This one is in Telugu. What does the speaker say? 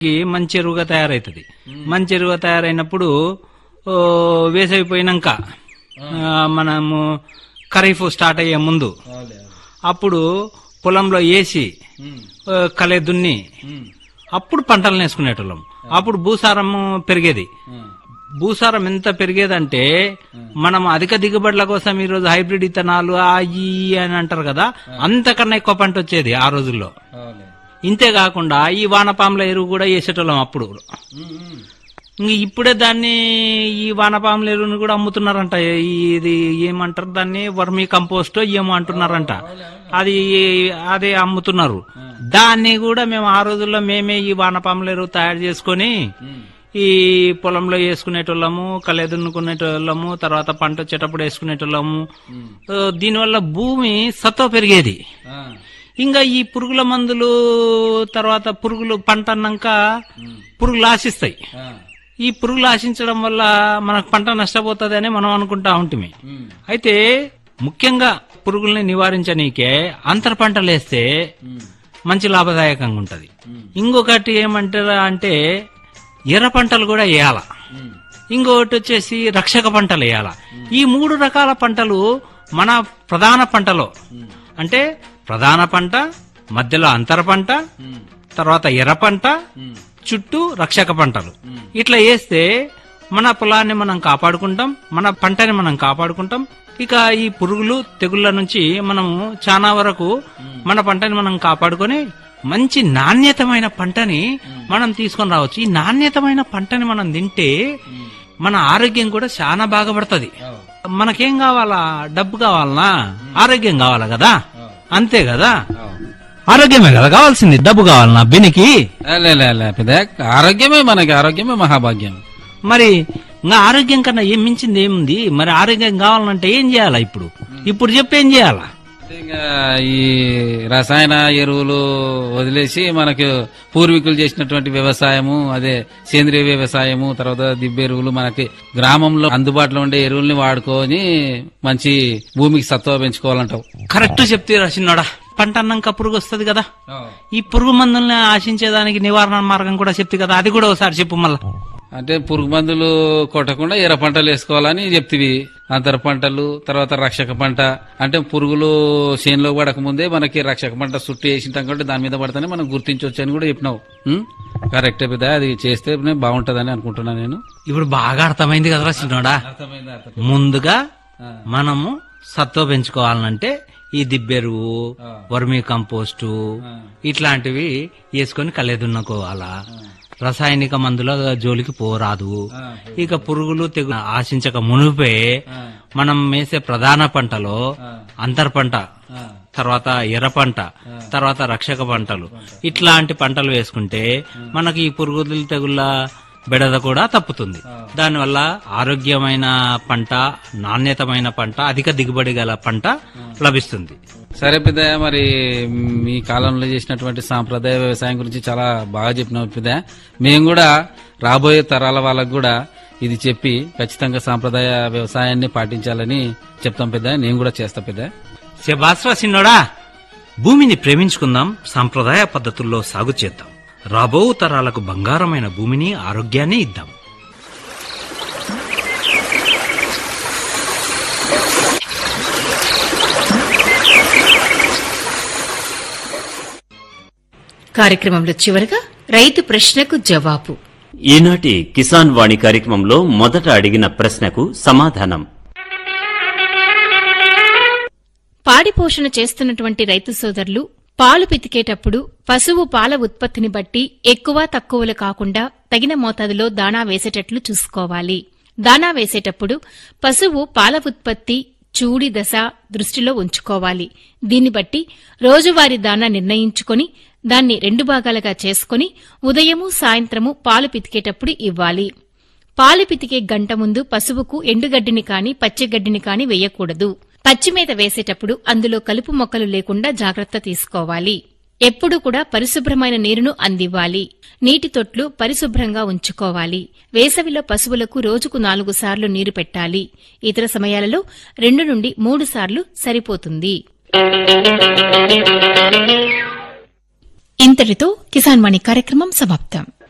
ఈ మంచి ఎరువుగా తయారవుతుంది మంచి ఎరువుగా తయారైనప్పుడు ఓ, వేసవి పోయినాక ఆ, మనము ఖరీఫ్ స్టార్ట్ అయ్యే ముందు అప్పుడు పొలంలో వేసి ఆ, కలే దున్ని అప్పుడు పంటలు వేసుకునేటోళ్ళం అప్పుడు భూసారం పెరిగేది భూసారం ఎంత పెరిగేదంటే మనం అధిక దిగుబడుల కోసం ఈ రోజు హైబ్రిడ్ ఇత్తనాలు ఆ ఈ ఈ అని అంటారు కదా అంతకన్నా ఎక్కువ పంట వచ్చేది ఆ రోజుల్లో ఇంతే కాకుండా ఈ వానపాముల ఎరువు కూడా వేసేటోళ్ళం అప్పుడు ఇంక ఇప్పుడే దాన్ని ఈ వానపాముల ఎరువుని కూడా అమ్ముతున్నారంట ఈ- ఇది ఏమంటారు దాన్ని వర్మీ కంపోస్ట్ ఏమో అంటున్నారంట అది అదే అమ్ముతున్నారు దాన్ని కూడా మేము ఆ రోజుల్లో మేమే ఈ వానపాముల ఎరువు తయారు చేసుకొని ఈ పొలంలో వేసుకునేటోళ్ళము కలే దున్నుకునేటోళ్ళము తర్వాత పంట వచ్చేటప్పుడు వేసుకునేటోళ్ళము ఆ, దీనివల్ల భూమి సత్వ పెరిగేది ఇంకా ఈ పురుగుల మందులు తర్వాత పురుగులు పంట అన్నాక పురుగులు ఆశిస్తాయి ఈ పురుగులు ఆశించడం వల్ల మనకు పంట నష్టపోతుంది అని మనం అనుకుంటా ఉంటుంది అయితే ముఖ్యంగా పురుగుల్ని నివారించనీకే అంతర పంటలు వేస్తే మంచి లాభదాయకంగా ఉంటది ఇంకొకటి ఏమంటారా అంటే ఎర్ర పంటలు కూడా వేయాల ఇంకొకటి వచ్చేసి రక్షక పంటలు వేయాల ఈ మూడు రకాల పంటలు మన ప్రధాన పంటలో అంటే ప్రధాన పంట మధ్యలో అంతర పంట తర్వాత ఎర్ర పంట చుట్టూ రక్షక పంటలు ఇట్లా వేస్తే మన పొలాన్ని మనం కాపాడుకుంటాం మన పంటని మనం కాపాడుకుంటాం ఇక ఈ పురుగులు తెగుళ్ళ నుంచి మనము చాలా వరకు మన పంటని మనం కాపాడుకొని మంచి నాణ్యతమైన పంటని మనం తీసుకొని రావచ్చు ఈ నాణ్యతమైన పంటని మనం తింటే మన ఆరోగ్యం కూడా చాలా బాగుపడుతుంది మనకేం కావాలా డబ్బు కావాలనా ఆరోగ్యం కావాలా కదా అంతే కదా ఆరోగ్యమే కదా కావాల్సింది డబ్బు కావాలనా బెనికి లే, లే, లే, పెద్ద ఆరోగ్యమే మనకి ఆరోగ్యమే మహాభాగ్యం మరి ఇంకా ఆరోగ్యం కన్నా ఏం మించింది ఏముంది మరి ఆరోగ్యం కావాలంటే ఏం చేయాలా ఇప్పుడు ఇప్పుడు చెప్పి ఏం చేయాలా ఇంకా ఈ రసాయన ఎరువులు వదిలేసి మనకు పూర్వీకులు చేసినటువంటి వ్యవసాయము అదే సేంద్రియ వ్యవసాయము తర్వాత దిబ్బ ఎరువులు మనకి గ్రామంలో అందుబాటులో ఉండే ఎరువుల్ని వాడుకొని మంచి భూమికి సత్వ పెంచుకోవాలంటావు కరెక్ట్ చెప్తే రాసినాడా పంట అన్నాక పురుగు వస్తుంది కదా ఈ పురుగు మందుల్ని ఆశించేదానికి నివారణ మార్గం కూడా చెప్తే కదా అది కూడా ఒకసారి చెప్పు మళ్ళా అంటే పురుగు మందులు కొట్టకుండా ఎర్ర పంటలు వేసుకోవాలని చెప్తివి అంతర పంటలు తర్వాత రక్షక పంట అంటే పురుగులు చేనులో పడక ముందే మనకి రక్షక పంట చుట్టూ వేసింటాం కాబట్టి దాని మీద పడితేనే మనం గుర్తించవచ్చు అని కూడా చెప్పినావు ఉం? కరెక్టే పెద్ద అది చేస్తే బాగుంటదని అనుకుంటున్నా నేను ఇప్పుడు బాగా అర్థమైంది కదా రాసినాడా ముందుగా మనము సత్వ పెంచుకోవాలంటే ఈ దిబ్బెరువు వర్మీ కంపోస్టు ఇట్లాంటివి వేసుకొని కలెదున్నుకోవాలా రసాయనిక మందుల జోలికి పోరాదు ఇక పురుగులు తెగు ఆశించక మునిపే మనం వేసే ప్రధాన పంటలో అంతర్ పంట తర్వాత ఎర్ర పంట తర్వాత రక్షక పంటలు ఇట్లాంటి పంటలు వేసుకుంటే మనకి ఈ పురుగులు తెగుళ్ళ బెడద కూడా తప్పుతుంది దానివల్ల ఆరోగ్యమైన పంట నాణ్యతమైన పంట అధిక దిగుబడి గల పంట లభిస్తుంది సరే పెద్ద మరి మీ కాలంలో చేసినటువంటి సాంప్రదాయ వ్యవసాయం గురించి చాలా బాగా చెప్పినావు పెద్ద మేము కూడా రాబోయే తరాల వాళ్ళకు కూడా ఇది చెప్పి ఖచ్చితంగా సాంప్రదాయ వ్యవసాయాన్ని పాటించాలని చెప్తాం పెద్ద నేను కూడా చేస్తా పెద్ద శబాస్రా సిన్నోడా భూమిని ప్రేమించుకుందాం సాంప్రదాయ పద్ధతుల్లో సాగు చేద్దాం రాబో తరాలకు బంగారమైన భూమిని ఆరోగ్యాన్ని ఇద్దాం కార్యక్రమంలో చివరగా రైతు ప్రశ్నకు జవాబు ఈనాటి కిసాన్ వాణి కార్యక్రమంలో మొదట అడిగిన ప్రశ్నకు సమాధానం పాడి పోషణ చేస్తున్నటువంటి రైతు సోదరులు పాలు పితికేటప్పుడు పశువు పాల ఉత్పత్తిని బట్టి ఎక్కువ తక్కువలు కాకుండా తగిన మోతాదులో దాణా వేసేటట్లు చూసుకోవాలి దాణా వేసేటప్పుడు పశువు పాల ఉత్పత్తి చూడి దశ దృష్టిలో ఉంచుకోవాలి దీన్ని బట్టి రోజువారీ దాణా నిర్ణయించుకొని దాన్ని రెండు భాగాలుగా చేసుకుని ఉదయము సాయంత్రము పాలు పితికేటప్పుడు ఇవ్వాలి పాలు పితికే గంట ముందు పశువుకు ఎండుగడ్డిని కాని పచ్చిగడ్డిని కాని వేయకూడదు పచ్చిమేత వేసేటప్పుడు అందులో కలుపు మొక్కలు లేకుండా జాగ్రత్త తీసుకోవాలి ఎప్పుడు కూడా పరిశుభ్రమైన నీరును అందివ్వాలి నీటి తొట్లు పరిశుభ్రంగా ఉంచుకోవాలి వేసవిలో పశువులకు రోజుకు నాలుగు సార్లు నీరు పెట్టాలి ఇతర సమయాలలో రెండు నుండి మూడు సార్లు సరిపోతుంది ఇంతటితో కిసాన్ వాణి కార్యక్రమం సమాప్తం